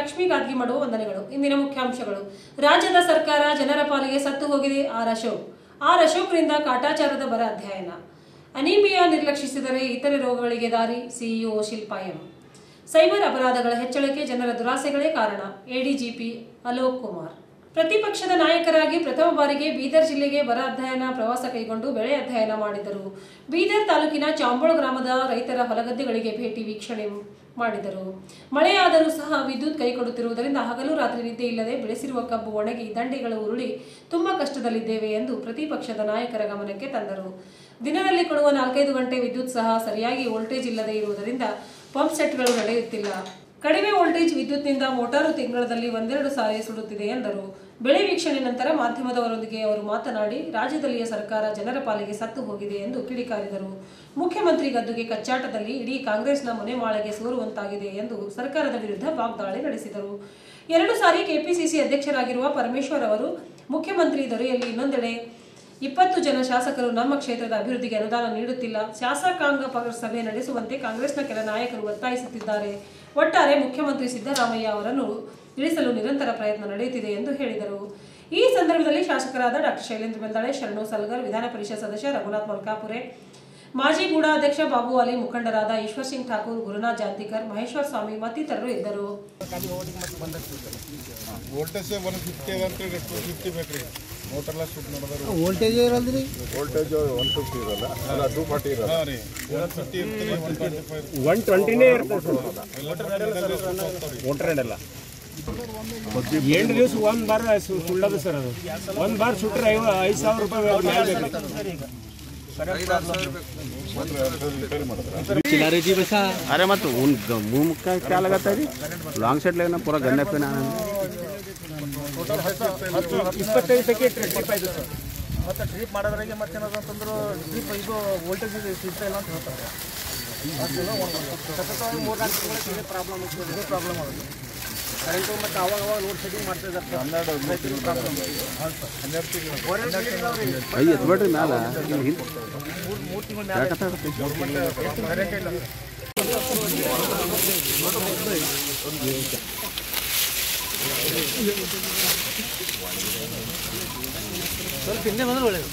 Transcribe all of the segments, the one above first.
ಲಕ್ಷ್ಮೀ ಗಾದ್ಗಿ ಮಾಡುವ ವಂದನೆಗಳು ಇಂದಿನ ಮುಖ್ಯಾಂಶಗಳು ರಾಜ್ಯದ ಸರ್ಕಾರ ಜನರ ಪಾಲಿಗೆ ಸತ್ತು ಹೋಗಿದೆ ಆರ್ ಅಶೋಕ್ ಆರ್ ಅಶೋಕ್ರಿಂದ ಕಾಟಾಚಾರದ ಬರ ಅಧ್ಯಯನ ಅನೀಮಿಯಾ ನಿರ್ಲಕ್ಷಿಸಿದರೆ ಇತರೆ ರೋಗಗಳಿಗೆ ದಾರಿ ಸಿಇಒ ಶಿಲ್ಪಾ ಎಂ ಸೈಬರ್ ಅಪರಾಧಗಳ ಹೆಚ್ಚಳಕ್ಕೆ ಜನರ ದುರಾಸೆಗಳೇ ಕಾರಣ ಎಡಿಜಿಪಿ ಅಲೋಕ್ ಕುಮಾರ್ ಪ್ರತಿಪಕ್ಷದ ನಾಯಕರಾಗಿ ಪ್ರಥಮ ಬಾರಿಗೆ ಬೀದರ್ ಜಿಲ್ಲೆಗೆ ಬರ ಅಧ್ಯಯನ ಪ್ರವಾಸ ಕೈಗೊಂಡು ಬೆಳೆ ಅಧ್ಯಯನ ಮಾಡಿದರು ಬೀದರ್ ತಾಲೂಕಿನ ಚಾಂಬಳ ಗ್ರಾಮದ ರೈತರ ಹೊಲಗದ್ದೆಗಳಿಗೆ ಭೇಟಿ ವೀಕ್ಷಣೆ ಮಾಡಿದರು ಮಳೆಯಾದರೂ ಸಹ ವಿದ್ಯುತ್ ಕೈಕೊಡುತ್ತಿರುವುದರಿಂದ ಹಗಲು ರಾತ್ರಿ ನಿದ್ದೆ ಇಲ್ಲದೆ ಬೆಳೆಸಿರುವ ಕಬ್ಬು ಒಣಗಿ ದಂಡೆಗಳು ಉರುಳಿ ತುಂಬಾ ಕಷ್ಟದಲ್ಲಿದ್ದೇವೆ ಎಂದು ಪ್ರತಿಪಕ್ಷದ ನಾಯಕರ ಗಮನಕ್ಕೆ ತಂದರು ದಿನದಲ್ಲಿ ಕೊಡುವ ನಾಲ್ಕೈದು ಗಂಟೆ ವಿದ್ಯುತ್ ಸಹ ಸರಿಯಾಗಿ ವೋಲ್ಟೇಜ್ ಇಲ್ಲದೆ ಇರುವುದರಿಂದ ಪಂಪ್ ಸೆಟ್ಗಳು ನಡೆಯುತ್ತಿಲ್ಲ ಕಡಿಮೆ ವೋಲ್ಟೇಜ್ ವಿದ್ಯುತ್ನಿಂದ ಮೋಟಾರು ತಿಂಗಳಲ್ಲಿ ಒಂದೆರಡು ಸಾರಿ ಸುಡುತ್ತಿದೆ ಎಂದರು ಬೆಳೆ ವೀಕ್ಷಣೆ ನಂತರ ಮಾಧ್ಯಮದವರೊಂದಿಗೆ ಅವರು ಮಾತನಾಡಿ ರಾಜ್ಯದಲ್ಲಿಯ ಸರ್ಕಾರ ಜನರ ಪಾಲಿಗೆ ಸತ್ತು ಹೋಗಿದೆ ಎಂದು ಕಿಡಿಕಾರಿದರು ಮುಖ್ಯಮಂತ್ರಿ ಗದ್ದುಗೆ ಕಚ್ಚಾಟದಲ್ಲಿ ಇಡೀ ಕಾಂಗ್ರೆಸ್ನ ಮನೆ ಮಾಳೆಗೆ ಸೋರುವಂತಾಗಿದೆ ಎಂದು ಸರ್ಕಾರದ ವಿರುದ್ಧ ವಾಗ್ದಾಳಿ ನಡೆಸಿದರು ಎರಡು ಸಾರಿ ಕೆಪಿಸಿಸಿ ಅಧ್ಯಕ್ಷರಾಗಿರುವ ಪರಮೇಶ್ವರ್ ಅವರು ಮುಖ್ಯಮಂತ್ರಿ ದೊರೆಯಲ್ಲಿ ಇನ್ನೊಂದೆಡೆ ಇಪ್ಪತ್ತು ಜನ ಶಾಸಕರು ನಮ್ಮ ಕ್ಷೇತ್ರದ ಅಭಿವೃದ್ಧಿಗೆ ಅನುದಾನ ನೀಡುತ್ತಿಲ್ಲ ಶಾಸಕಾಂಗ ಪ- ಸಭೆ ನಡೆಸುವಂತೆ ಕಾಂಗ್ರೆಸ್ನ ಕೆಲ ನಾಯಕರು ಒತ್ತಾಯಿಸುತ್ತಿದ್ದಾರೆ ಒಟ್ಟಾರೆ ಮುಖ್ಯಮಂತ್ರಿ ಸಿದ್ದರಾಮಯ್ಯ ಅವರನ್ನು ಇಳಿಸಲು ನಿರಂತರ ಪ್ರಯತ್ನ ನಡೆಯುತ್ತಿದೆ ಎಂದು ಹೇಳಿದರು ಈ ಸಂದರ್ಭದಲ್ಲಿ ಶಾಸಕರಾದ ಡಾಕ್ಟರ್ ಶೈಲೇಂದ್ರ ಬೆಲ್ದಾಳೆ ಶರಣು ಸಲ್ಗರ್ ವಿಧಾನ ಪರಿಷತ್ ಸದಸ್ಯ ರಘುನಾಥ್ ಮಲ್ಕಾಪುರೆ ಮಾಜಿ ಗೂಢಾಧ್ಯಕ್ಷ ಬಾಬು ಅಲಿ ಮುಖಂಡರಾದ ಈಶ್ವರ್ ಸಿಂಗ್ ಠಾಕೂರ್ ಗುರುನಾಥ್ ಜಾಂತಿಕರ್ ಮಹೇಶ್ವರ್ ಸ್ವಾಮಿ ಮತ್ತಿತರರು ಇದ್ದರು ವೋಲ್ಟೇಜ್ ಒನ್ ಫಿಫ್ಟಿ ಅದ ಅಂತೇಳಿ ಟೂ ಫಿಫ್ಟಿ ಬೇಕ್ರಿ ಮೋಟರ್ಲ ಶೂಟ್ ಮಾಡಿದ್ರು ವೋಲ್ಟೇಜ್ ಇರಲ್ರಿ ವೋಲ್ಟೇಜ್ ಒನ್ ಫಿಫ್ಟಿ ಇರಲ್ಲ ಅಲ್ಲ ಟೂ ಫಾರ್ಟಿ ಇರಲ್ಲ ಹಾಂ ರೀ ಒನ್ ಫಿಫ್ಟಿ ಇರ್ತೀರಿ ಒನ್ ಟ್ವೆಂಟಿ ಫೈವ್ ಒನ್ ಟ್ವೆಂಟಿನೇ ಇರ್ತದೆ ಸರ್ ಮೋಟ್ರ್ ಎಲ್ಲ ಎಂಟು ದಿವಸ ಒಂದು ಬಾರ್ ಸು- ಸುಳ್ಳದು ಸರ್ ಅದು ಒಂದು ಬಾರ್ ಸುಟ್ರೆ ಐವ ಐದು ಸಾವಿರ ರೂಪಾಯಿ ಮ್ಯಾಲೆ ಬೇಕ್ರಿ चिल्लारे जी बसा अरे मत उन मुंह का क्या लगाता है जी लॉन्ग सेट लेना पूरा गन्ने पे ना ಇಪ್ಪತ್ತೈದು ಪ್ಯಾಕೆಟ್ ಟ್ರಿಪ್ ಆಯ್ತು ಸರ್ ಮತ್ತೆ ಟ್ರಿಪ್ ಮಾಡೋದ್ರಾಗೆ ಮತ್ತೆ ಏನಾದ್ರು ಅಂತಂದ್ರೆ ಟ್ರಿಪ್ ಇದು ವೋಲ್ಟೇಜ್ ಇದು ಸಿಗ್ತಾ ಇಲ್ಲ ಅಂತ ಹೇಳ್ತಾರೆ ಸತತವಾಗಿ ಮೂರು ನಾಲ್ಕು ತಿಂಗಳ ಪ್ರಾಬ್ಲಮ್ ಇದೇ ಪ್ರಾಬ್ಲಮ್ ಆಗುತ್ತೆ ಕರೆಂಟು ಮತ್ತು ಅವಾಗ ಅವಾಗ ಲೋಡ್ ಶೆಡ್ಡಿಂಗ್ ಮಾಡ್ತಾ ಇದ್ದಾರೆ भाई ये बैठ नाला ಮೂರು ತಿಂಗಳು क्या कहता है ಸ್ವಲ್ಪ ಹಿಂದೆ ಬಂದ್ರೆ ಒಳ್ಳೇದು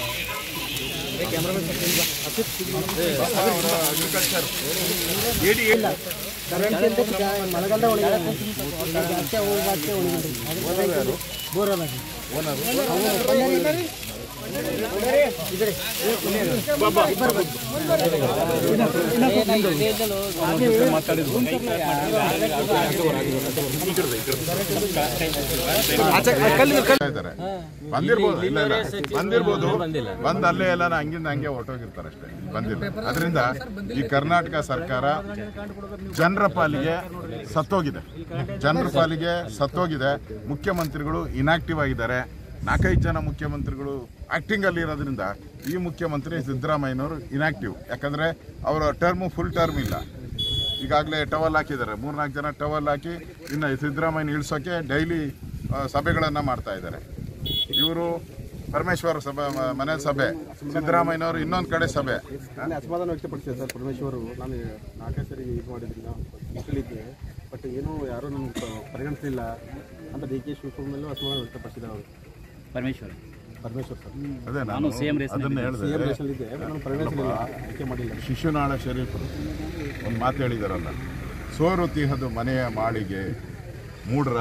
ಮಳೆಗಾಲದ ಬೋರ್ ಅದ ಇದ್ದಾರೆ ಬಂದಿರ್ಬೋದು ಇಲ್ಲ ಇಲ್ಲ ಬಂದಿರ್ಬೋದು ಬಂದ್ ಅಲ್ಲೇ ಎಲ್ಲ ಹಂಗಿಂದ ಹಂಗೆ ಹೊರಟೋಗಿರ್ತಾರೆ ಅಷ್ಟೇ ಬಂದಿಲ್ಲ ಅದರಿಂದ ಈ ಕರ್ನಾಟಕ ಸರ್ಕಾರ ಜನರ ಪಾಲಿಗೆ ಸತ್ತೋಗಿದೆ ಜನರ ಪಾಲಿಗೆ ಸತ್ತೋಗಿದೆ ಮುಖ್ಯಮಂತ್ರಿಗಳು ಇನಾಕ್ಟಿವ್ ಆಗಿದ್ದಾರೆ ನಾಲ್ಕೈದು ಜನ ಮುಖ್ಯಮಂತ್ರಿಗಳು ಆಕ್ಟಿಂಗ್ ಅಲ್ಲಿ ಇರೋದ್ರಿಂದ ಈ ಮುಖ್ಯಮಂತ್ರಿ ಸಿದ್ದರಾಮಯ್ಯನವರು ಇನಾಕ್ಟಿವ್ ಯಾಕಂದ್ರೆ ಅವರ ಟರ್ಮು ಫುಲ್ ಟರ್ಮ್ ಇಲ್ಲ ಈಗಾಗಲೇ ಟವಲ್ ಹಾಕಿದ್ದಾರೆ ಮೂರ್ನಾಲ್ಕು ಜನ ಟವಲ್ ಹಾಕಿ ಇನ್ನು ಸಿದ್ದರಾಮಯ್ಯನ ಇಳಿಸೋಕೆ ಡೈಲಿ ಸಭೆಗಳನ್ನು ಮಾಡ್ತಾ ಇದ್ದಾರೆ ಇವರು ಪರಮೇಶ್ವರ ಸಭೆ ಮ- ಮನೆ ಸಭೆ ಸಿದ್ದರಾಮಯ್ಯನವರು ಇನ್ನೊಂದು ಕಡೆ ಸಭೆ ನಾನು ಅಸಮಾಧಾನ ವ್ಯಕ್ತಪಡಿಸಿದೆ ಸರ್ ಪರಮೇಶ್ವರ್ ನಾನು ನಾಲ್ಕೈದು ಸರಿ ಇದು ಮಾಡಿದ್ರಿ ನಾವು ಕೇಳಿದ್ದೆ ಬಟ್ ಏನೂ ಯಾರೂ ನಮ್ಗೆ ಪರಿಗಣಿಸಲಿಲ್ಲ ಅಂತ ಡಿ ಕೆ ಶಿವಕುಮಾರ್ ಮೇಲೂ ಅಸಮಾಧಾನ ವ್ಯಕ್ತಪಡಿಸಿದೆ ಅವರು परमेश्वर ಪರಮೇಶ್ವರ್ ಸರ್ ಅದೇ ನಾನು ಅದನ್ನ ಸಿ ಎಂ ಹೇಳಿದೆ ರೇಷನಲ್ಲಿದ್ದೆ ನಾನು ಪರಿಗಣಿಸಲಿಲ್ಲ ಆಯ್ಕೆ ಮಾಡಿಲ್ಲ ಶಿಶುನಾಳ ಶರೀಫರು ಒಂದು ಮಾತು ಹೇಳಿದಾರಲ್ಲ ಸೋರು ತೀಹದು ಮನೆಯ ಮಾಳಿಗೆ ಮೂಡ್ರ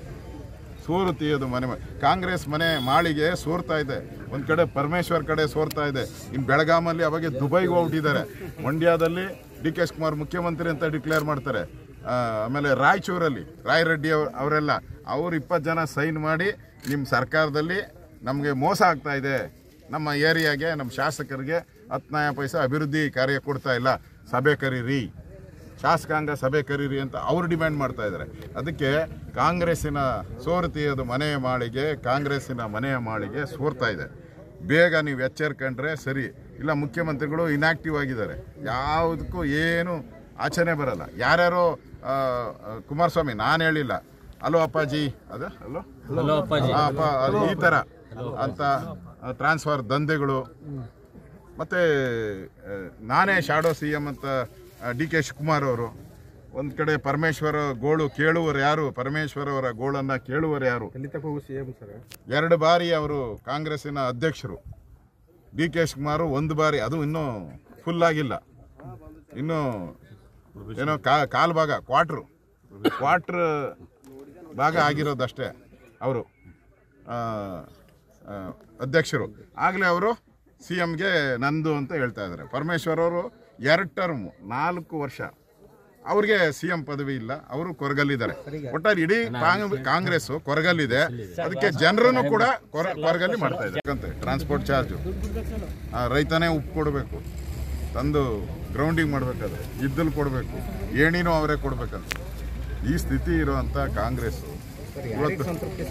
ಸೋರು ತೀಯದು ಮನೆ ಮಾ- ಕಾಂಗ್ರೆಸ್ ಮನೆ ಮಾಳಿಗೆ ಸೋರ್ತಾ ಇದೆ ಒಂದು ಕಡೆ ಪರಮೇಶ್ವರ್ ಕಡೆ ಸೋರ್ತಾ ಇದೆ ಇನ್ನು ಬೆಳಗಾಮಲ್ಲಿ ಅವಾಗ ದುಬೈಗೆ ಹೋಗ್ಬಿಟ್ಟಿದ್ದಾರೆ ಮಂಡ್ಯದಲ್ಲಿ ಡಿ ಕೆ ಶಿವಕುಮಾರ್ ಮುಖ್ಯಮಂತ್ರಿ ಅಂತ ಡಿಕ್ಲೇರ್ ಮಾಡ್ತಾರೆ ಆ, ಆಮೇಲೆ ರಾಯಚೂರಲ್ಲಿ ರಾಯ್ ರೆಡ್ಡಿ ಅವ್ರು ಅವರೆಲ್ಲ ಅವ್ರು ಇಪ್ಪತ್ತು ಜನ ಸೈನ್ ಮಾಡಿ ನಿಮ್ಮ ಸರ್ಕಾರದಲ್ಲಿ ನಮಗೆ ಮೋಸ ಆಗ್ತಾ ಇದೆ ನಮ್ಮ ಏರಿಯಾಗೆ ನಮ್ಮ ಶಾಸಕರಿಗೆ ಹತ್ತನಾಯ ಪೈಸೆ ಅಭಿವೃದ್ಧಿ ಕಾರ್ಯ ಕೊಡ್ತಾ ಇಲ್ಲ ಸಭೆ ಕರೀರಿ ಶಾಸಕಾಂಗ ಸಭೆ ಕರೀರಿ ಅಂತ ಅವರು ಡಿಮ್ಯಾಂಡ್ ಮಾಡ್ತಾ ಇದ್ದಾರೆ ಅದಕ್ಕೆ ಕಾಂಗ್ರೆಸ್ಸಿನ ಸೋರ್ತಿಯದು ಮನೆಯ ಮಾಳಿಗೆ ಕಾಂಗ್ರೆಸ್ಸಿನ ಮನೆಯ ಮಾಳಿಗೆ ಸೋರ್ತಾ ಇದೆ ಬೇಗ ನೀವು ಎಚ್ಚರಿಕೊಂಡ್ರೆ ಸರಿ ಇಲ್ಲ ಮುಖ್ಯಮಂತ್ರಿಗಳು ಇನ್ಆಕ್ಟಿವ್ ಆಗಿದ್ದಾರೆ ಯಾವುದಕ್ಕೂ ಏನು ಆಚರಣೆ ಬರಲ್ಲ ಯಾರ್ಯಾರೋ ಆ, ಆ, ಕುಮಾರಸ್ವಾಮಿ ನಾನು ಹೇಳಿಲ್ಲ ಅಲೋ ಅಪ್ಪಾಜಿ ಅದ ಅಲೋ ಆ, ಅಪ್ಪ ಅದು ಈ ಥರ ಅಂತ ಟ್ರಾನ್ಸ್ಫರ್ ದಂಧೆಗಳು ಮತ್ತೆ ಆ, ನಾನೇ ಶಾಡೋ ಸಿ ಎಂ ಅಂತ ಡಿ ಕೆ ಶಿವಕುಮಾರ್ ಅವರು ಒಂದು ಕಡೆ ಪರಮೇಶ್ವರ ಗೋಳು ಕೇಳುವರು ಯಾರು ಪರಮೇಶ್ವರ ಅವರ ಗೋಳನ್ನು ಕೇಳುವರು ಯಾರು ಎಲ್ಲಿ ತಕ್ಕ ಹೋಗು ಸಿ ಎಂ ಸರ್ ಎರಡು ಬಾರಿ ಅವರು ಕಾಂಗ್ರೆಸ್ಸಿನ ಅಧ್ಯಕ್ಷರು ಡಿ ಕೆ ಶಿವಕುಮಾರ್ ಒಂದು ಬಾರಿ ಅದು ಇನ್ನೂ ಫುಲ್ ಆಗಿಲ್ಲ ಇನ್ನು ಏನೋ ಕಾ ಕಾಲು ಭಾಗ ಕ್ವಾಟ್ರು ಕ್ವಾಟ್ರ್ ಭಾಗ ಆಗಿರೋದಷ್ಟೇ ಅವರು ಅಧ್ಯಕ್ಷರು ಆಗಲೇ ಅವರು ಸಿ ಎಮ್ಗೆ ನಂದು ಅಂತ ಹೇಳ್ತಾ ಇದ್ದಾರೆ ಪರಮೇಶ್ವರ್ ಅವರು ಎರಡು ಟರ್ಮ್ ನಾಲ್ಕು ವರ್ಷ ಅವ್ರಿಗೆ ಸಿ ಎಂ ಪದವಿ ಇಲ್ಲ ಅವರು ಕೊರಗಲ್ಲಿದ್ದಾರೆ ಒಟ್ಟಾರೆ ಇಡೀ ಕಾಂಗ್- ಕಾಂಗ್ರೆಸ್ ಕೊರಗಲ್ಲಿದೆ ಅದಕ್ಕೆ ಜನರನ್ನು ಕೂಡ ಕೊರ- ಕೊರಗಲ್ಲಿ ಮಾಡ್ತಾ ಇದ್ದಾರೆ ಟ್ರಾನ್ಸ್ಪೋರ್ಟ್ ಚಾರ್ಜ್ ರೈತನೇ ಉಪ್ಪು ಕೊಡಬೇಕು ತಂದು ಗ್ರೌಂಡಿಂಗ್ ಮಾಡ್ಬೇಕಾದ್ರೆ ಇದ್ದಲ್ಲಿ ಕೊಡಬೇಕು ಏಣಿನೂ ಅವರೇ ಕೊಡ್ಬೇಕಂತ ಈ ಸ್ಥಿತಿ ಇರುವಂತ ಕಾಂಗ್ರೆಸ್ ಇವತ್ತು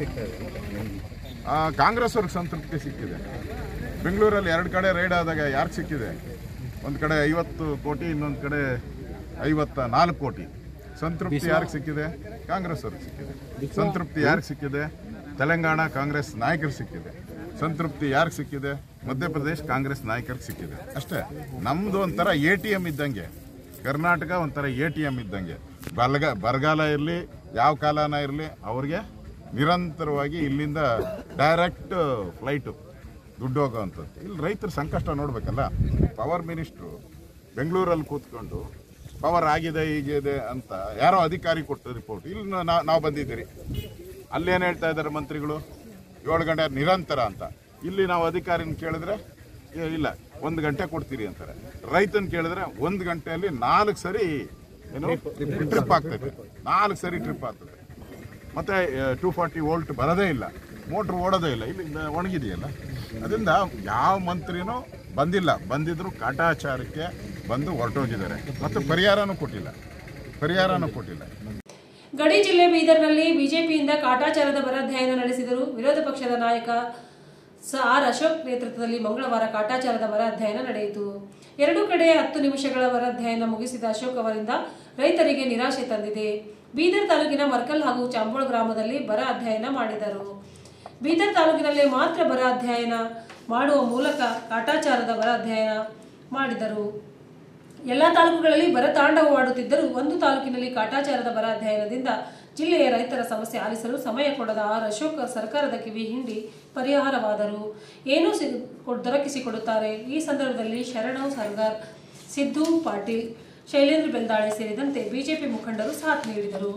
ಆ, ಕಾಂಗ್ರೆಸ್ ಅವ್ರಿಗೆ ಸಂತೃಪ್ತಿ ಸಿಕ್ಕಿದೆ ಬೆಂಗಳೂರಲ್ಲಿ ಎರಡು ಕಡೆ ರೈಡ್ ಆದಾಗ ಯಾರಿಗೆ ಸಿಕ್ಕಿದೆ ಒಂದು ಕಡೆ ಐವತ್ತು ಕೋಟಿ ಇನ್ನೊಂದು ಕಡೆ ಐವತ್ತ ನಾಲ್ಕು ಕೋಟಿ ಸಂತೃಪ್ತಿ ಯಾರಿಗೆ ಸಿಕ್ಕಿದೆ ಕಾಂಗ್ರೆಸ್ ಅವ್ರಿಗೆ ಸಿಕ್ಕಿದೆ ಸಂತೃಪ್ತಿ ಯಾರಿಗೆ ಸಿಕ್ಕಿದೆ ತೆಲಂಗಾಣ ಕಾಂಗ್ರೆಸ್ ನಾಯಕರಿಗೆ ಸಿಕ್ಕಿದೆ ಸಂತೃಪ್ತಿ ಯಾರಿಗೆ ಸಿಕ್ಕಿದೆ ಮಧ್ಯಪ್ರದೇಶ ಕಾಂಗ್ರೆಸ್ ನಾಯಕರಿಗೆ ಸಿಕ್ಕಿದೆ ಅಷ್ಟೇ ನಮ್ದು ಒಂಥರ ಎ ಟಿ ಎಮ್ ಇದ್ದಂಗೆ ಕರ್ನಾಟಕ ಒಂಥರ ಎ ಟಿ ಎಮ್ ಇದ್ದಂಗೆ ಬಲಗ ಬರಗಾಲ ಇರಲಿ ಯಾವ ಕಾಲನ ಇರಲಿ ಅವ್ರಿಗೆ ನಿರಂತರವಾಗಿ ಇಲ್ಲಿಂದ ಡೈರೆಕ್ಟ್ ಫ್ಲೈಟು ದುಡ್ಡು ಹೋಗೋವಂಥದ್ದು ಇಲ್ಲಿ ರೈತರ ಸಂಕಷ್ಟ ನೋಡ್ಬೇಕಲ್ಲ ಪವರ್ ಮಿನಿಸ್ಟ್ರು ಬೆಂಗಳೂರಲ್ಲಿ ಕೂತ್ಕೊಂಡು ಪವರ್ ಆಗಿದೆ ಹೀಗಿದೆ ಅಂತ ಯಾರೋ ಅಧಿಕಾರಿ ಕೊಟ್ಟು ರಿಪೋರ್ಟ್ ಇಲ್ಲಿ ನಾ- ನಾವು ಬಂದಿದ್ದೀರಿ ಅಲ್ಲೇನು ಹೇಳ್ತಾ ಇದ್ದಾರೆ ಮಂತ್ರಿಗಳು ಏಳು ಗಂಟೆ ನಿರಂತರ ಅಂತ ಇಲ್ಲಿ ನಾವು ಅಧಿಕಾರಿನ ಕೇಳಿದ್ರೆ ಏ, ಇಲ್ಲ ಒಂದು ಗಂಟೆ ಕೊಡ್ತೀರಿ ಅಂತಾರೆ ರೈತನ ಕೇಳಿದ್ರೆ ಒಂದು ಗಂಟೆಯಲ್ಲಿ ನಾಲ್ಕು ಸರಿ ಏನು ಟ್ರಿಪ್ ಆಗ್ತೈತೆ ನಾಲ್ಕು ಸರಿ ಟ್ರಿಪ್ ಆಗ್ತದೆ ಮತ್ತೆ ಟೂ ಫಾರ್ಟಿ ವೋಲ್ಟ್ ಬರೋದೇ ಇಲ್ಲ ಮೋಟ್ರ್ ಓಡೋದೇ ಇಲ್ಲ ಇಲ್ಲಿಂದ ಒಣಗಿದೆಯಲ್ಲ ಅದರಿಂದ ಯಾವ ಮಂತ್ರಿನೂ ಬಂದಿಲ್ಲ ಬಂದಿದ್ರು ಕಾಟಾಚಾರಕ್ಕೆ ಬಂದು ಹೊರಟೋಗಿದ್ದಾರೆ ಮತ್ತು ಪರಿಹಾರನೂ ಕೊಟ್ಟಿಲ್ಲ ಪರಿಹಾರನೂ ಕೊಟ್ಟಿಲ್ಲ ಗಡಿ ಜಿಲ್ಲೆ ಬೀದರ್ನಲ್ಲಿ ಬಿಜೆಪಿಯಿಂದ ಕಾಟಾಚಾರದ ಬರ ಅಧ್ಯಯನ ನಡೆಸಿದರು ವಿರೋಧ ಪಕ್ಷದ ನಾಯಕ ಸ ಆರ್ ಅಶೋಕ್ ನೇತೃತ್ವದಲ್ಲಿ ಮಂಗಳವಾರ ಕಾಟಾಚಾರದ ಬರ ಅಧ್ಯಯನ ನಡೆಯಿತು ಎರಡೂ ಕಡೆ ಹತ್ತು ನಿಮಿಷಗಳ ಬರ ಅಧ್ಯಯನ ಮುಗಿಸಿದ ಅಶೋಕ್ ಅವರಿಂದ ರೈತರಿಗೆ ನಿರಾಶೆ ತಂದಿದೆ ಬೀದರ್ ತಾಲೂಕಿನ ಮರ್ಕಲ್ ಹಾಗೂ ಚಾಂಬೋಳ್ ಗ್ರಾಮದಲ್ಲಿ ಬರ ಅಧ್ಯಯನ ಮಾಡಿದರು ಬೀದರ್ ತಾಲೂಕಿನಲ್ಲಿ ಮಾತ್ರ ಬರ ಅಧ್ಯಯನ ಮಾಡುವ ಮೂಲಕ ಕಾಟಾಚಾರದ ಬರ ಅಧ್ಯಯನ ಮಾಡಿದರು ಎಲ್ಲ ತಾಲೂಕುಗಳಲ್ಲಿ ಬರ ತಾಂಡವವಾಡುತ್ತಿದ್ದರೂ ಒಂದು ತಾಲೂಕಿನಲ್ಲಿ ಕಾಟಾಚಾರದ ಬರ ಅಧ್ಯಯನದಿಂದ ಜಿಲ್ಲೆಯ ರೈತರ ಸಮಸ್ಯೆ ಆಲಿಸಲು ಸಮಯ ಕೊಡದ ಆರ್ ಅಶೋಕ್ ಸರ್ಕಾರದ ಕಿವಿ ಹಿಂಡಿ ಪರಿಹಾರವಾದರು ಏನೂ ಸಿ ದೊರಕಿಸಿಕೊಡುತ್ತಾರೆ ಈ ಸಂದರ್ಭದಲ್ಲಿ ಶರಣವ್ ಸರ್ಗಾರ್ ಸಿದ್ದು ಪಾಟೀಲ್ ಶೈಲೇಂದ್ರ ಬೆಲ್ದಾಳೆ ಸೇರಿದಂತೆ ಬಿಜೆಪಿ ಮುಖಂಡರು ಸಾಥ್ ನೀಡಿದರು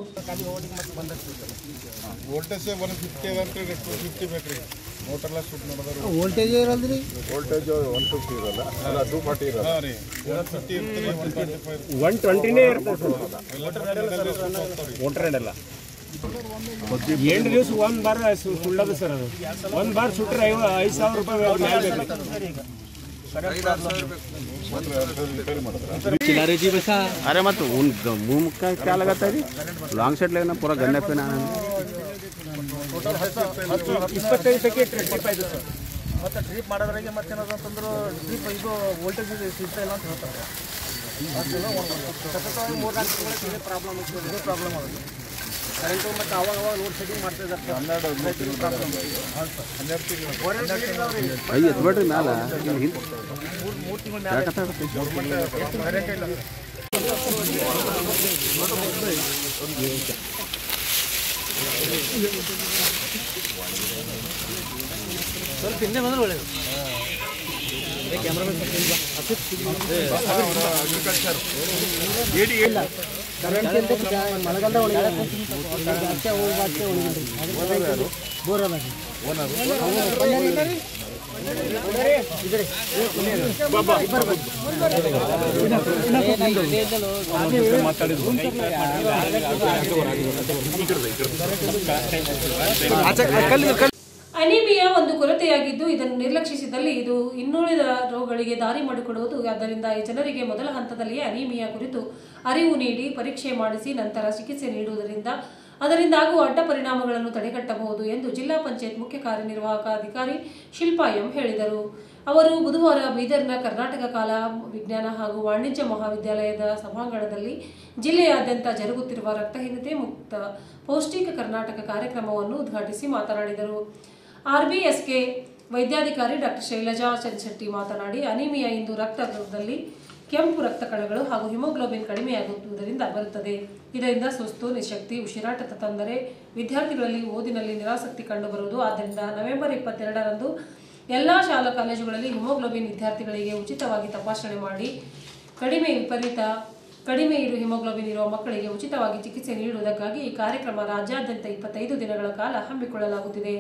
ವೋಲ್ಟೇಜ್ ಒನ್ ಫಿಫ್ಟಿ ಅದ ಅಂತ ಹೇಳಿ ಟೂ ಫಿಫ್ಟಿ ಬೇಕ್ರಿ ಮೋಟರ್ಲ ಶೂಟ್ ಮಾಡಿದ್ರು ವೋಲ್ಟೇಜ್ ಇರಲ್ರಿ ವೋಲ್ಟೇಜ್ ಒನ್ ಫಿಫ್ಟಿ ಇರಲ್ಲ ಅಲ್ಲ ಟೂ ಫಾರ್ಟಿ ಇರಲ್ಲ ಹಾಂ ರೀ ಒನ್ ಫಿಫ್ಟಿ ಇರ್ತದೆ ಒನ್ ಟ್ವೆಂಟಿ ಫೈವ್ ಒನ್ ಟ್ವೆಂಟಿನೇ ಇರ್ತದೆ ಸರ್ ಮೋಟರ್ ಎಲ್ಲ ಎಂಟು ದಿವಸ ಒಂದು ಬಾರ್ ಸು- ಸುಳ್ಳದು ಸರ್ ಅದು ಒಂದು ಬಾರ್ ಸುಟ್ರೆ ಐವ ಐದು ಸಾವಿರ ರೂಪಾಯಿ ಮ್ಯಾಲೆ ಬೇಕ್ರಿ चिल्लारेची बसा अरे मत उन मुंह मुक्का क्या लगाता है जी लॉन्ग सेट लेना पूरा गन्ने पे ना ಇಪ್ಪತ್ತೈದು ಪ್ಯಾಕೆಟ್ ಟ್ರಿಪ್ ಆಯ್ತು ಸರ್ ಮತ್ತೆ ಟ್ರಿಪ್ ಮಾಡೋದ್ರಾಗೆ ಮತ್ತೆ ಏನಾದ್ರು ಅಂತಂದ್ರೆ ಟ್ರಿಪ್ ಇದು ವೋಲ್ಟೇಜ್ ಇದು ಸಿಗ್ತಾ ಇಲ್ಲ ಅಂತ ಹೇಳ್ತಾರೆ ಸತತವಾಗಿ ಮೂರು ನಾಲ್ಕು ತಿಂಗಳಿಗೆ ಇದೇ ಪ್ರಾಬ್ಲಮ್ ಇದೇ ಪ್ರಾಬ್ಲಮ್ ಆಗುತ್ತೆ ಕರೆಂಟು ಮತ್ತು ಅವಾಗ ಅವಾಗ ಲೋಡ್ ಶೆಡ್ಡಿಂಗ್ ಮಾಡ್ತಾ ಇದ್ದಾರೆ भाई ये बैठे नाला ಮೂರು ತಿಂಗಳು क्या कहता है ಸ್ವಲ್ಪ ಹಿಂದೆ ಬಂದ್ರೆ ಒಳ್ಳೇದು ಮಳೆಗಾಲದ ಬೋರಲ್ಲ ಅನಿಮಿಯಾ ಒಂದು ಕೊರತೆಯಾಗಿದ್ದು ಇದನ್ನು ನಿರ್ಲಕ್ಷಿಸಿದಲ್ಲಿ ಇದು ಇನ್ನುಳಿದ ರೋಗಗಳಿಗೆ ದಾರಿ ಮಾಡಿಕೊಡುವುದು ಆದ್ದರಿಂದ ಈ ಜನರಿಗೆ ಮೊದಲ ಹಂತದಲ್ಲಿಯೇ ಅನಿಮಿಯಾ ಕುರಿತು ಅರಿವು ನೀಡಿ ಪರೀಕ್ಷೆ ಮಾಡಿಸಿ ನಂತರ ಚಿಕಿತ್ಸೆ ನೀಡುವುದರಿಂದ ಅದರಿಂದ ಆಗುವ ಅಡ್ಡ ಪರಿಣಾಮಗಳನ್ನು ತಡೆಗಟ್ಟಬಹುದು ಎಂದು ಜಿಲ್ಲಾ ಪಂಚಾಯತ್ ಮುಖ್ಯ ಕಾರ್ಯನಿರ್ವಾಹಕ ಅಧಿಕಾರಿ ಶಿಲ್ಪಾ ಎಂ ಹೇಳಿದರು ಅವರು ಬುಧವಾರ ಬೀದರ್ನ ಕರ್ನಾಟಕ ಕಲಾ ವಿಜ್ಞಾನ ಹಾಗೂ ವಾಣಿಜ್ಯ ಮಹಾವಿದ್ಯಾಲಯದ ಸಭಾಂಗಣದಲ್ಲಿ ಜಿಲ್ಲೆಯಾದ್ಯಂತ ಜರುಗುತ್ತಿರುವ ರಕ್ತಹೀನತೆ ಮುಕ್ತ ಪೌಷ್ಟಿಕ ಕರ್ನಾಟಕ ಕಾರ್ಯಕ್ರಮವನ್ನು ಉದ್ಘಾಟಿಸಿ ಮಾತನಾಡಿದರು ಆರ್ಬಿಎಸ್ಕೆ ವೈದ್ಯಾಧಿಕಾರಿ ಡಾಕ್ಟರ್ ಶೈಲಜಾ ಚಂದ್ಶೆಟ್ಟಿ ಮಾತನಾಡಿ ಅನಿಮಿಯಾ ಇಂದು ರಕ್ತದಲ್ಲಿ ಕೆಂಪು ರಕ್ತ ಕಣಗಳು ಹಾಗೂ ಹಿಮೋಗ್ಲೋಬಿನ್ ಕಡಿಮೆಯಾಗುವುದರಿಂದ ಬರುತ್ತದೆ ಇದರಿಂದ ಸುಸ್ತು ನಿಶಕ್ತಿ ಉಸಿರಾಟದ ತೊಂದರೆ ವಿದ್ಯಾರ್ಥಿಗಳಲ್ಲಿ ಓದಿನಲ್ಲಿ ನಿರಾಸಕ್ತಿ ಕಂಡುಬರುವುದು ಆದ್ದರಿಂದ ನವೆಂಬರ್ ಇಪ್ಪತ್ತೆರಡರಂದು ಎಲ್ಲ ಶಾಲಾ ಕಾಲೇಜುಗಳಲ್ಲಿ ಹಿಮೋಗ್ಲೋಬಿನ್ ವಿದ್ಯಾರ್ಥಿಗಳಿಗೆ ಉಚಿತವಾಗಿ ತಪಾಸಣೆ ಮಾಡಿ ಕಡಿಮೆ ವಿಪರೀತ ಕಡಿಮೆ ಇರು ಹಿಮೋಗ್ಲೋಬಿನ್ ಇರುವ ಮಕ್ಕಳಿಗೆ ಉಚಿತವಾಗಿ ಚಿಕಿತ್ಸೆ ನೀಡುವುದಕ್ಕಾಗಿ ಈ ಕಾರ್ಯಕ್ರಮ ರಾಜ್ಯಾದ್ಯಂತ ಇಪ್ಪತ್ತೈದು ದಿನಗಳ ಕಾಲ ಹಮ್ಮಿಕೊಳ್ಳಲಾಗುತ್ತಿದೆ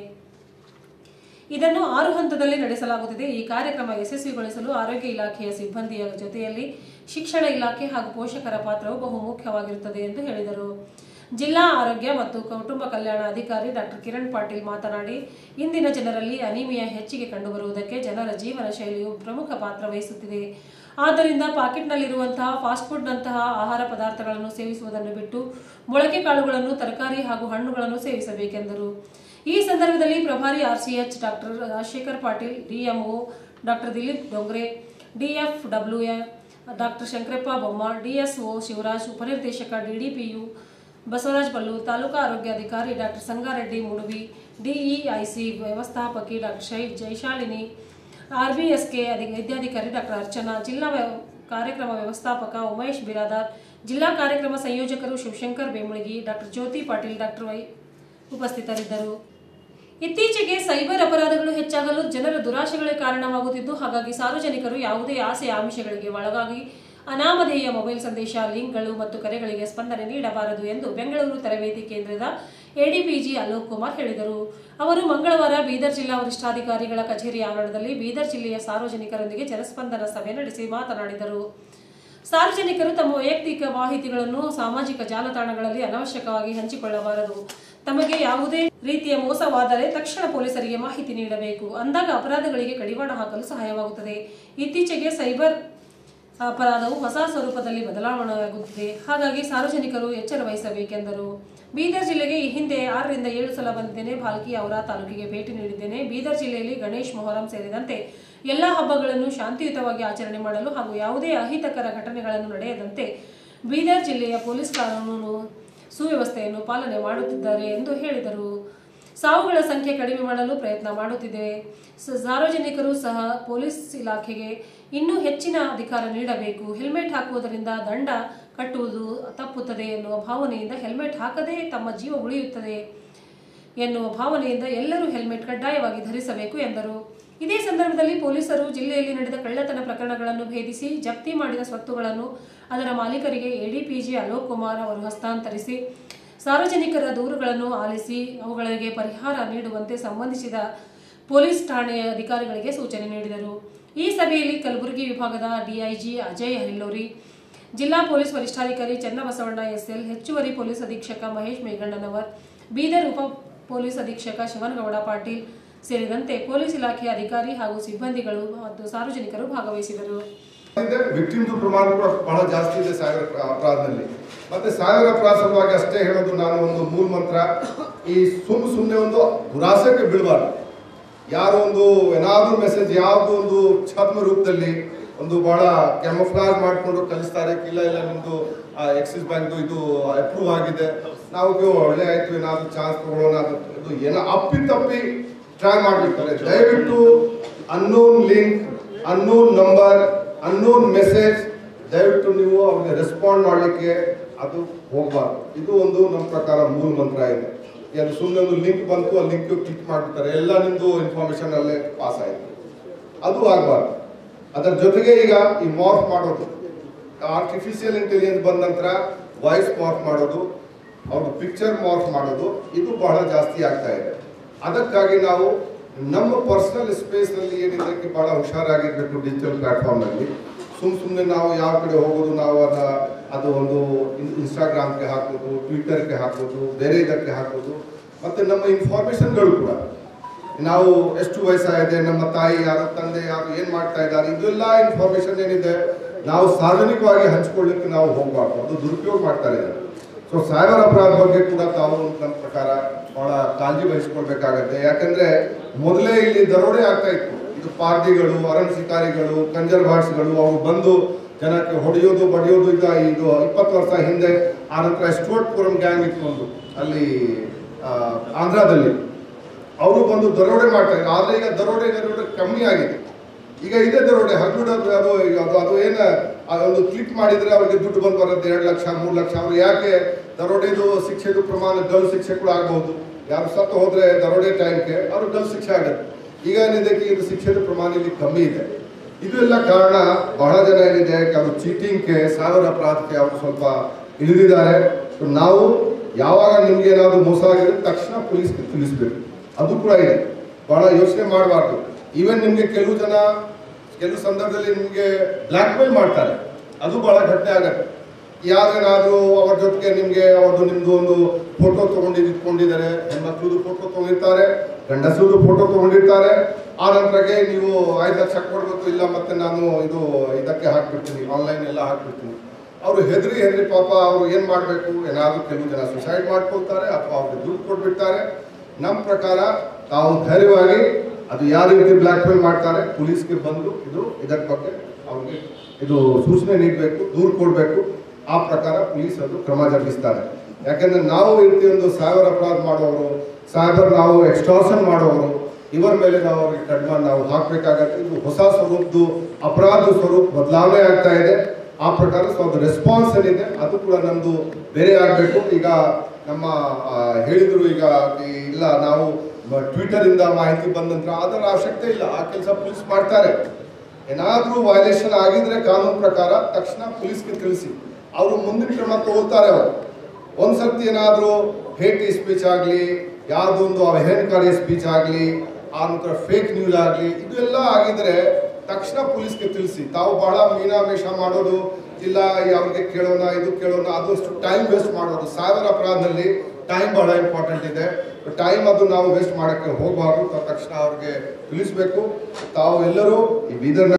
ಇದನ್ನು ಆರು ಹಂತದಲ್ಲಿ ನಡೆಸಲಾಗುತ್ತಿದೆ ಈ ಕಾರ್ಯಕ್ರಮ ಯಶಸ್ವಿಗೊಳಿಸಲು ಆರೋಗ್ಯ ಇಲಾಖೆಯ ಸಿಬ್ಬಂದಿಯ ಜೊತೆಯಲ್ಲಿ ಶಿಕ್ಷಣ ಇಲಾಖೆ ಹಾಗೂ ಪೋಷಕರ ಪಾತ್ರವು ಬಹು ಮುಖ್ಯವಾಗಿರುತ್ತದೆ ಎಂದು ಹೇಳಿದರು ಜಿಲ್ಲಾ ಆರೋಗ್ಯ ಮತ್ತು ಕುಟುಂಬ ಕಲ್ಯಾಣ ಅಧಿಕಾರಿ ಡಾಕ್ಟರ್ ಕಿರಣ್ ಪಾಟೀಲ್ ಮಾತನಾಡಿ ಇಂದಿನ ಜನರಲ್ಲಿ ಅನಿಮಿಯಾ ಹೆಚ್ಚಿಗೆ ಕಂಡುಬರುವುದಕ್ಕೆ ಜನರ ಜೀವನ ಶೈಲಿಯು ಪ್ರಮುಖ ಪಾತ್ರ ವಹಿಸುತ್ತಿದೆ ಆದ್ದರಿಂದ ಪಾಕೆಟ್ನಲ್ಲಿರುವಂತಹ ಫಾಸ್ಟ್ ಫುಡ್ನಂತಹ ಆಹಾರ ಪದಾರ್ಥಗಳನ್ನು ಸೇವಿಸುವುದನ್ನು ಬಿಟ್ಟು ಮೊಳಕೆ ಕಾಳುಗಳನ್ನು ತರಕಾರಿ ಹಾಗೂ ಹಣ್ಣುಗಳನ್ನು ಸೇವಿಸಬೇಕೆಂದರು ಈ ಸಂದರ್ಭದಲ್ಲಿ ಪ್ರಭಾರಿ RCH doctor Rajashekhar Patil DMO doctor Dilip Dongre DF WA doctor Shankarappa Bomma DSO Shivaraj ಉಪನಿರ್ದೇಶಕ ಡಿಡಿಪಿಯು ಬಸವರಾಜ್ ಬಲ್ಲು ತಾಲೂಕಾ ಆರೋಗ್ಯಾಧಿಕಾರಿ ಡಾಕ್ಟರ್ ಸಂಗಾರೆಡ್ಡಿ ಮುಡುವಿ ಡಿಇಐಸಿ ವ್ಯವಸ್ಥಾಪಕಿ ಡಾಕ್ಟರ್ ಶೈ ಜೈಶಾಲಿನಿ ಆರ್ಬಿಎಸ್ಕೆ ಅಧಿ ವೈದ್ಯಾಧಿಕಾರಿ ಡಾಕ್ಟರ್ ಅರ್ಚನಾ ಜಿಲ್ಲಾ ವ್ಯ- ಕಾರ್ಯಕ್ರಮ ವ್ಯವಸ್ಥಾಪಕ ಉಮೇಶ್ ಬಿರಾದಾರ್ ಜಿಲ್ಲಾ ಕಾರ್ಯಕ್ರಮ ಸಂಯೋಜಕರು Shivashankar Bemulagi doctor Jyoti Patil doctor Y ಉಪಸ್ಥಿತರಿದ್ದರು ಇತ್ತೀಚೆಗೆ ಸೈಬರ್ ಅಪರಾಧಗಳು ಹೆಚ್ಚಾಗಲು ಜನರ ದುರಾಶೆಗಳೇ ಕಾರಣವಾಗುತ್ತಿದ್ದು ಹಾಗಾಗಿ ಸಾರ್ವಜನಿಕರು ಯಾವುದೇ ಆಸೆ ಆಮಿಷಗಳಿಗೆ ಒಳಗಾಗಿ ಅನಾಮಧೇಯ ಮೊಬೈಲ್ ಸಂದೇಶ ಲಿಂಕ್ಗಳು ಮತ್ತು ಕರೆಗಳಿಗೆ ಸ್ಪಂದನೆ ನೀಡಬಾರದು ಎಂದು ಬೆಂಗಳೂರು ತರಬೇತಿ ಕೇಂದ್ರದ ಎಡಿಪಿಜಿ ಅಲೋಕ್ ಕುಮಾರ್ ಹೇಳಿದರು ಅವರು ಮಂಗಳವಾರ ಬೀದರ್ ಜಿಲ್ಲಾ ವರಿಷ್ಠಾಧಿಕಾರಿಗಳ ಕಚೇರಿ ಆವರಣದಲ್ಲಿ ಬೀದರ್ ಜಿಲ್ಲೆಯ ಸಾರ್ವಜನಿಕರೊಂದಿಗೆ ಜನಸ್ಪಂದನ ಸಭೆ ನಡೆಸಿ ಮಾತನಾಡಿದರು ಸಾರ್ವಜನಿಕರು ತಮ್ಮ ವೈಯಕ್ತಿಕ ಮಾಹಿತಿಗಳನ್ನು ಸಾಮಾಜಿಕ ಜಾಲತಾಣಗಳಲ್ಲಿ ಅನಾವಶ್ಯಕವಾಗಿ ಹಂಚಿಕೊಳ್ಳಬಾರದು ತಮಗೆ ಯಾವುದೇ ರೀತಿಯ ಮೋಸವಾದರೆ ತಕ್ಷಣ ಪೊಲೀಸರಿಗೆ ಮಾಹಿತಿ ನೀಡಬೇಕು ಅಂದಾಗ ಅಪರಾಧಗಳಿಗೆ ಕಡಿವಾಣ ಹಾಕಲು ಸಹಾಯವಾಗುತ್ತದೆ ಇತ್ತೀಚೆಗೆ ಸೈಬರ್ ಅಪರಾಧವು ಹೊಸ ಸ್ವರೂಪದಲ್ಲಿ ಬದಲಾವಣೆಯಾಗುತ್ತಿದೆ ಹಾಗಾಗಿ ಸಾರ್ವಜನಿಕರು ಎಚ್ಚರ ವಹಿಸಬೇಕೆಂದರು ಬೀದರ್ ಜಿಲ್ಲೆಗೆ ಈ ಹಿಂದೆ ಆರರಿಂದ ಏಳು ಸಲ ಬಂದಿದ್ದೇನೆ ಭಾಲ್ಕಿ ಅವರ ತಾಲೂಕಿಗೆ ಭೇಟಿ ನೀಡಿದ್ದೇನೆ ಬೀದರ್ ಜಿಲ್ಲೆಯಲ್ಲಿ ಗಣೇಶ್ ಮೊಹರಂ ಸೇರಿದಂತೆ ಎಲ್ಲ ಹಬ್ಬಗಳನ್ನು ಶಾಂತಿಯುತವಾಗಿ ಆಚರಣೆ ಮಾಡಲು ಹಾಗೂ ಯಾವುದೇ ಅಹಿತಕರ ಘಟನೆಗಳನ್ನು ನಡೆಯದಂತೆ ಬೀದರ್ ಜಿಲ್ಲೆಯ ಪೊಲೀಸ್ ಕಾನೂನು ಸುವ್ಯವಸ್ಥೆಯನ್ನು ಪಾಲನೆ ಮಾಡುತ್ತಿದ್ದಾರೆ ಎಂದು ಹೇಳಿದರು ಸಾವುಗಳ ಸಂಖ್ಯೆ ಕಡಿಮೆ ಮಾಡಲು ಪ್ರಯತ್ನ ಮಾಡುತ್ತಿದ್ದೇವೆ ಸ- ಸಾರ್ವಜನಿಕರು ಸಹ ಪೊಲೀಸ್ ಇಲಾಖೆಗೆ ಇನ್ನೂ ಹೆಚ್ಚಿನ ಅಧಿಕಾರ ನೀಡಬೇಕು ಹೆಲ್ಮೆಟ್ ಹಾಕುವುದರಿಂದ ದಂಡ ಕಟ್ಟುವುದು ತಪ್ಪುತ್ತದೆ ಎನ್ನುವ ಭಾವನೆಯಿಂದ ಹೆಲ್ಮೆಟ್ ಹಾಕದೇ ತಮ್ಮ ಜೀವ ಉಳಿಯುತ್ತದೆ ಎನ್ನುವ ಭಾವನೆಯಿಂದ ಎಲ್ಲರೂ ಹೆಲ್ಮೆಟ್ ಕಡ್ಡಾಯವಾಗಿ ಧರಿಸಬೇಕು ಎಂದರು ಇದೇ ಸಂದರ್ಭದಲ್ಲಿ ಪೊಲೀಸರು ಜಿಲ್ಲೆಯಲ್ಲಿ ನಡೆದ ಕಳ್ಳತನ ಪ್ರಕರಣಗಳನ್ನು ಭೇದಿಸಿ ಜಪ್ತಿ ಮಾಡಿದ ಸ್ವತ್ತುಗಳನ್ನು ಅದರ ಮಾಲೀಕರಿಗೆ ಎಡಿಪಿಜಿ ಅಲೋಕ್ ಕುಮಾರ್ ಅವರು ಹಸ್ತಾಂತರಿಸಿ ಸಾರ್ವಜನಿಕರ ದೂರುಗಳನ್ನು ಆಲಿಸಿ ಅವುಗಳಿಗೆ ಪರಿಹಾರ ನೀಡುವಂತೆ ಸಂಬಂಧಿಸಿದ ಪೊಲೀಸ್ ಠಾಣೆಯ ಅಧಿಕಾರಿಗಳಿಗೆ ಸೂಚನೆ ನೀಡಿದರು ಈ ಸಭೆಯಲ್ಲಿ ಕಲಬುರಗಿ ವಿಭಾಗದ ಡಿಐಜಿ ಅಜಯ್ ಹಿಲ್ಲೋರಿ ಜಿಲ್ಲಾ ಪೊಲೀಸ್ ವರಿಷ್ಠಾಧಿಕಾರಿ ಚನ್ನಬಸವಣ್ಣ ಎಸ್ಎಲ್ ಹೆಚ್ಚುವರಿ ಪೊಲೀಸ್ ಅಧೀಕ್ಷಕ ಮಹೇಶ್ ಮೇಘಣ್ಣನವರ್ ಬೀದರ್ ಉಪ ಪೊಲೀಸ್ ಅಧೀಕ್ಷಕ ಶಿವನಗೌಡ ಪಾಟೀಲ್ ಸೇರಿದಂತೆ ಪೊಲೀಸ್ ಇಲಾಖೆಯ ಅಧಿಕಾರಿ ಹಾಗೂ ಸಿಬ್ಬಂದಿಗಳು ಮತ್ತು ಸಾರ್ವಜನಿಕರು ಭಾಗವಹಿಸಿದರು ಇದೆ ವಿಕ್ಟಿಮ್ಸ್ ಪ್ರಮಾಣ ಕೂಡ ಬಹಳ ಜಾಸ್ತಿ ಇದೆ ಸೈಬರ್ ಅಪರಾಧದಲ್ಲಿ ಮತ್ತೆ ಸೈಬರ್ ಅಪರಾಧ ಸಲುವಾಗಿ ಅಷ್ಟೇ ಹೇಳೋದು ನಾನು ಒಂದು ಮೂಲ ಮಂತ್ರ ಈ ಸುಮ್ ಸುಮ್ಮನೆ ಒಂದು ದುರಾಸೆಗೆ ಬೀಳಬಾರ್ದು ಯಾರೋ ಒಂದು ಏನಾದ್ರೂ ಮೆಸೇಜ್ ಯಾವ್ದು ಒಂದು ಛದ್ಮ ರೂಪದಲ್ಲಿ ಒಂದು ಬಹಳ ಕ್ಯಾಮಫ್ಲಾಜ್ ಮಾಡಿಕೊಂಡು ಕಲಿಸ್ತಾರೆ ಇಲ್ಲ ಇಲ್ಲ ನಿಮ್ದು ಎಕ್ಸಿಸ್ ಬ್ಯಾಂಕ್ದು ಇದು ಅಪ್ರೂವ್ ಆಗಿದೆ ನಾವು ಇದು ಒಳ್ಳೆ ಆಯ್ತು ಏನಾದ್ರು ಚಾನ್ಸ್ ತಗೊಳ್ಳೋಣ ಅದು ಇದು ಏನೋ ಅಪ್ಪಿ ತಪ್ಪಿ ಟ್ರೈ ಮಾಡ್ಬಿಡ್ತಾರೆ ದಯವಿಟ್ಟು unknown link unknown number unknown message ದಯವಿಟ್ಟು ನೀವು ಅವ್ರಿಗೆ ರೆಸ್ಪಾಂಡ್ ಮಾಡಲಿಕ್ಕೆ ಅದು ಹೋಗಬಾರ್ದು ಇದು ಒಂದು ನಮ್ಮ ಪ್ರಕಾರ ಮೂಲ ಮಂತ್ರ ಇದೆ ಅದು ಸುಮ್ಮನೆ ಒಂದು ಲಿಂಕ್ ಬಂತು ಆ ಲಿಂಕ್ ಕ್ಲಿಕ್ ಮಾಡ್ಬಿಡ್ತಾರೆ ಎಲ್ಲ ನಿಮ್ದು ಇನ್ಫಾರ್ಮೇಶನ್ ಅಲ್ಲೇ ಪಾಸ್ ಆಯ್ತು ಅದು ಆಗಬಾರ್ದು ಅದರ ಜೊತೆಗೆ ಈಗ ಈ ಮಾರ್ಫ್ ಮಾಡೋದು ಆರ್ಟಿಫಿಷಿಯಲ್ ಇಂಟೆಲಿಜೆನ್ಸ್ ಬಂದ ನಂತರ ವಾಯ್ಸ್ ಮಾರ್ಫ್ ಮಾಡೋದು ಅವ್ರ ಪಿಕ್ಚರ್ ಮಾರ್ಫ್ ಮಾಡೋದು ಇದು ಬಹಳ ಜಾಸ್ತಿ ಆಗ್ತಾ ಇದೆ ಅದಕ್ಕಾಗಿ ನಾವು ನಮ್ಮ ಪರ್ಸನಲ್ ಸ್ಪೇಸ್ನಲ್ಲಿ ಏನಿದೆ ಬಹಳ ಹುಷಾರಾಗಿರ್ಬೇಕು ಡಿಜಿಟಲ್ ಪ್ಲಾಟ್ಫಾರ್ಮ್ನಲ್ಲಿ ಸುಮ್ ಸುಮ್ಮನೆ ನಾವು ಯಾವ ಕಡೆ ಹೋಗೋದು ನಾವು ಅದ ಅದು ಒಂದು ಇನ್ಸ್ಟಾಗ್ರಾಮ್ಗೆ ಹಾಕೋದು ಟ್ವಿಟರ್ಗೆ ಹಾಕೋದು ಬೇರೆ ಇದಕ್ಕೆ ಹಾಕೋದು ಮತ್ತೆ ನಮ್ಮ ಇನ್ಫಾರ್ಮೇಶನ್ಗಳು ಕೂಡ ನಾವು ಎಷ್ಟು ವಯಸ್ಸಾಗಿದೆ ನಮ್ಮ ತಾಯಿ ಯಾರು ತಂದೆ ಯಾರು ಏನ್ ಮಾಡ್ತಾ ಇದ್ದಾರೆ ಇದೆಲ್ಲ ಇನ್ಫಾರ್ಮೇಶನ್ ಏನಿದೆ ನಾವು ಸಾರ್ವಜನಿಕವಾಗಿ ಹಂಚ್ಕೊಳ್ಳಿಕ್ಕೆ ನಾವು ಹೋಗ್ಬಾರ್ದು ಅದು ದುರುಪಯೋಗ ಮಾಡ್ತಾ ಇದ್ದಾರೆ ಸೊ ಸೈಬರ್ ಅಪರಾಧ ಬಗ್ಗೆ ಕೂಡ ತಾವು ನಮ್ಮ ಪ್ರಕಾರ ಬಹಳ ಕಾಳಜಿ ವಹಿಸ್ಕೊಳ್ಬೇಕಾಗತ್ತೆ ಯಾಕಂದ್ರೆ ಮೊದಲೇ ಇಲ್ಲಿ ದರೋಡೆ ಆಗ್ತಾ ಇತ್ತು ಇದು ಪಾರ್ಟಿಗಳು ಅರಣ್ಯ ಶಿಕಾರಿಗಳು ಕಂಜರ್ ಬಾಟ್ಸ್ಗಳು ಅವರು ಬಂದು ಜನಕ್ಕೆ ಹೊಡೆಯೋದು ಬಡಿಯೋದು ಈಗ ಇದು ಇಪ್ಪತ್ತು ವರ್ಷ ಹಿಂದೆ ಆ ನಂತರ ಸ್ಟೋಟ್ಪುರಂ ಗ್ಯಾಂಗ್ ಇತ್ತು ಒಂದು ಅಲ್ಲಿ ಆ, ಆಂಧ್ರದಲ್ಲಿ ಅವರು ಬಂದು ದರೋಡೆ ಮಾಡ್ತಾ ಇದ್ರು ಆದ್ರೆ ಈಗ ದರೋಡೆ ದರೋಡೆ ಕಮ್ಮಿ ಆಗಿದೆ ಈಗ ಇದೇ ದರೋಡೆ ಹಗ್ಗುಡ ಅದು ಈಗ ಅದು ಅದು ಏನ ಆ ಒಂದು ಕ್ಲಿಕ್ ಮಾಡಿದ್ರೆ ಅವ್ರಿಗೆ ದುಡ್ಡು ಬಂದು ಬರುತ್ತೆ ಎರಡು ಲಕ್ಷ ಮೂರು ಲಕ್ಷ ಅವ್ರು ಯಾಕೆ ದರೋಡೆದು ಶಿಕ್ಷೆದು ಪ್ರಮಾಣ ಗಲ್ ಶಿಕ್ಷೆ ಕೂಡ ಆಗ್ಬಹುದು ಯಾರು ಸತ್ತು ಹೋದ್ರೆ ದರೋಡೆ ಟೈಮ್ಗೆ ಅವ್ರು ಗಲ್ ಶಿಕ್ಷೆ ಆಗುತ್ತೆ ಈಗ ಏನಿದೆ ಇದು ಶಿಕ್ಷೆದ ಪ್ರಮಾಣ ಇಲ್ಲಿ ಕಮ್ಮಿ ಇದೆ ಇದು ಎಲ್ಲ ಕಾರಣ ಬಹಳ ಜನ ಏನಿದೆ ಅವರು ಚೀಟಿಂಗ್ಗೆ ಸಾವಿರ ಅಪರಾಧಕ್ಕೆ ಅವರು ಸ್ವಲ್ಪ ಇಳಿದಿದ್ದಾರೆ So ನಾವು ಯಾವಾಗ ನಿಮ್ಗೆ ಏನಾದ್ರು ಮೋಸ ಆಗಿದ್ರೆ ತಕ್ಷಣ ಪೊಲೀಸ್ಗೆ ತಿಳಿಸ್ಬೇಕು ಅದು ಕೂಡ ಇದೆ ಬಹಳ ಯೋಚನೆ ಮಾಡಬಾರ್ದು ಈವನ್ ನಿಮ್ಗೆ ಕೆಲವು ಜನ ಕೆಲವು ಸಂದರ್ಭದಲ್ಲಿ ನಿಮ್ಗೆ ಬ್ಲ್ಯಾಕ್ ಮೇಲ್ ಮಾಡ್ತಾರೆ ಅದು ಬಹಳ ಘಟನೆ ಆಗತ್ತೆ ಯಾರೇನಾದ್ರೂ ಅವ್ರ ಜೊತೆಗೆ ನಿಮ್ಗೆ ಅವ್ರದ್ದು ನಿಮ್ದು ಒಂದು ಫೋಟೋ ತಗೊಂಡು ಇಟ್ಕೊಂಡಿದ್ದಾರೆ ಹೆಣ್ಮಕ್ಳದ್ದು ಫೋಟೋ ತಗೊಂಡಿರ್ತಾರೆ ಗಂಡಸರದ್ದು ಫೋಟೋ ತಗೊಂಡಿರ್ತಾರೆ ಆ ನಂತರಗೆ ನೀವು ಐದು ಲಕ್ಷ ಕೊಡ್ಬೇಕು ಇಲ್ಲ ಮತ್ತೆ ನಾನು ಇದು ಇದಕ್ಕೆ ಹಾಕ್ಬಿಡ್ತೀನಿ ಆನ್ಲೈನ್ ಎಲ್ಲ ಹಾಕ್ಬಿಡ್ತೀನಿ ಅವರು ಹೆದರಿ ಹೆದರಿ ಪಾಪ ಅವರು ಏನ್ ಮಾಡಬೇಕು ಏನಾದ್ರು ಕೆಲವು ಜನ ಸುಸೈಡ್ ಮಾಡ್ಕೊಳ್ತಾರೆ ಅಥವಾ ಅವ್ರಿಗೆ ದುಡ್ಡು ಕೊಟ್ಬಿಡ್ತಾರೆ ನಮ್ಮ ಪ್ರಕಾರ ತಾವು ಧೈರ್ಯವಾಗಿ ಅದು ಯಾವ ರೀತಿ ಬ್ಲ್ಯಾಕ್ ಮೇಲ್ ಮಾಡ್ತಾರೆ ಪೊಲೀಸ್ಗೆ ಬಂದು ಇದು ಇದರ ಬಗ್ಗೆ ಅವ್ರಿಗೆ ಇದು ಸೂಚನೆ ನೀಡಬೇಕು ದೂರು ಕೊಡಬೇಕು ಆ ಪ್ರಕಾರ ಪೊಲೀಸ್ ಅದು ಕ್ರಮ ಜರುಗಿಸ್ತಾರೆ ಯಾಕಂದ್ರೆ ನಾವು ಈ ರೀತಿ ಒಂದು ಸಾವಿರ ಅಪರಾಧ ಮಾಡುವವರು ಸೈಬರ್ ನಾವು ಎಕ್ಸ್ಟಾರ್ಷನ್ ಮಾಡುವವರು ಇವರ ಮೇಲೆ ನಾವು ಅವ್ರಿಗೆ ಕಡಿಮೆ ನಾವು ಹಾಕ್ಬೇಕಾಗತ್ತೆ ಇದು ಹೊಸ ಸ್ವರೂಪದ್ದು ಅಪರಾಧ ಸ್ವರೂಪ ಬದಲಾವಣೆ ಆಗ್ತಾ ಇದೆ ಆ ಪ್ರಕಾರ ಸ್ವಲ್ಪ ರೆಸ್ಪಾನ್ಸ್ ಏನಿದೆ ಅದು ಕೂಡ ನಮ್ದು ಬೇರೆ ಆಗಬೇಕು ಈಗ ನಮ್ಮ ಆ, ಹೇಳಿದ್ರು ಈಗ ಈ ಇಲ್ಲ ನಾವು ಟ್ವಿಟರ್ ಇಂದ ಮಾಹಿತಿ ಬಂದ ನಂತರ ಅದರ ಅವಶ್ಯಕತೆ ಇಲ್ಲ ಆ ಕೆಲಸ ಪೊಲೀಸ್ ಮಾಡ್ತಾರೆ ಏನಾದ್ರೂ ವೈಲೇಷನ್ ಆಗಿದ್ರೆ ಕಾನೂನು ಪ್ರಕಾರ ತಕ್ಷಣ ಪೊಲೀಸ್ಗೆ ತಿಳಿಸಿ ಅವರು ಮುಂದಿನ ಕ್ರಮ ತಗೊಳ್ತಾರೆ ಅವರು ಒಂದ್ಸರ್ತಿ ಏನಾದ್ರೂ ಹೇಟಿ ಸ್ಪೀಚ್ ಆಗಲಿ ಯಾವುದೊಂದು ಅವಹೇಳನಕಾರಿ ಸ್ಪೀಚ್ ಆಗಲಿ ಆ ನಂತರ ಫೇಕ್ ನ್ಯೂಸ್ ಆಗಲಿ ಇದು ಎಲ್ಲ ಆಗಿದ್ರೆ ತಕ್ಷಣ ಪೊಲೀಸ್ಗೆ ತಿಳಿಸಿ ತಾವು ಬಹಳ ಮೀನಾಮೇಷ ಮಾಡೋದು ಇಲ್ಲ ಅವ್ರಿಗೆ ಕೇಳೋಣ ಇದು ಕೇಳೋಣ ಅದಷ್ಟು ಟೈಮ್ ವೇಸ್ಟ್ ಮಾಡೋದು ಸಾವಿರ ಅಪರಾಧದಲ್ಲಿ ಟೈಮ್ ಬಹಳ ಇಂಪಾರ್ಟೆಂಟ್ ಇದೆ ಟೈಮ್ ಅದು ನಾವು ವೇಸ್ಟ್ ಮಾಡೋಕ್ಕೆ ಹೋಗಬಾರ್ದು ತಕ್ಷಣ ಅವ್ರಿಗೆ ತಿಳಿಸ್ಬೇಕು ತಾವು ಎಲ್ಲರೂ ಈ ಬೀದರ್ನ